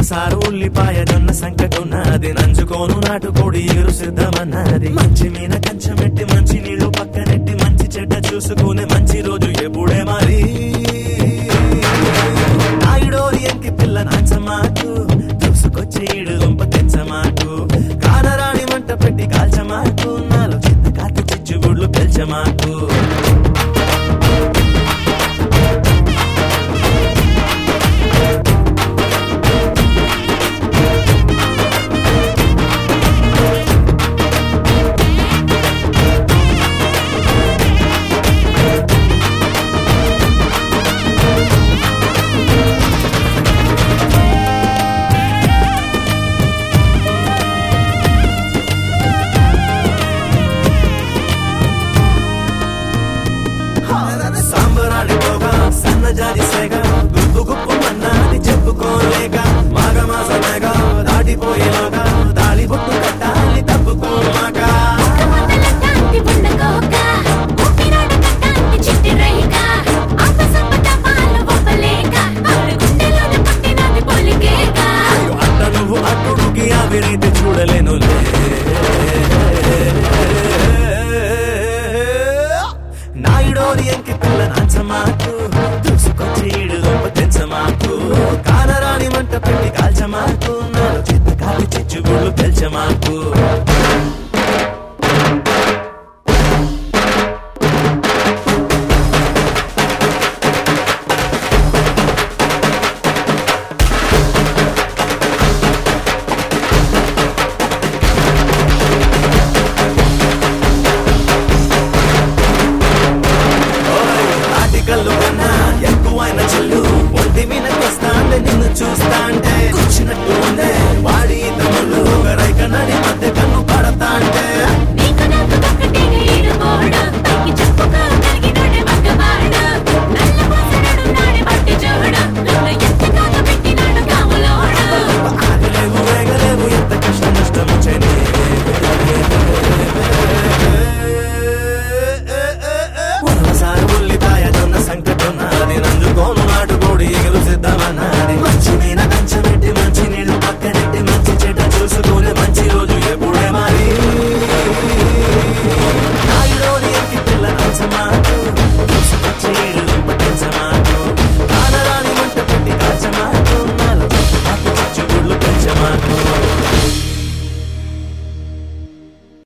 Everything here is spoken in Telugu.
సారు ఉల్లిపాయ జొన్న సంకటున్నది నంచుకోను నాటుకోడి ఏరు సిద్ధమన్నది మంచి మీన కంచమెట్టి మంచి నీళ్లు పక్కనెట్టి మంచి చెడ్డ చూసుకునే మంచి రోజు ఎప్పుడే మరి నాయుడోరి ఎంకి పిల్ల నాచమాకు చూసుకొచ్చి ఈడు దుంప తెచ్చమాకు కానరాని మంట పెట్టి కాల్చమాకు నాలో చిత్త కాతి చిచ్చుగుడ్లు పెల్చమాకు సాంబరాడిపోగా సన్నజారి సేగ గుప్పు గుప్పు మన్నాది చెప్పుకోలేక మాఘమాసమేగా దాటిపోయేలోగా దాడి బొట్టు కట్టాలి తప్పుకోమాక మొదలటానికి ఉండకోక, ఊపిరాడ కట్టానికి చిట్టి రేఖ, ఆపసంపట పాలు ఒప్పలేక, ఆవిడ గుండెలోన పుట్టినది పొలికేక. అయ్యో అట్ట నువ్వు అట్టుడికి అవినీతి చూడలేనులే నాయుడోరి ఎంకి పిల్ల నాచమాకు దూసుకొచ్చి ఈడు దొంప తెంచమాకు కానరాని మంట పెట్టి కాల్చమాకు నాలో చిత్త కాలి చిచ్చుగుళ్ళు పెల్చమాకు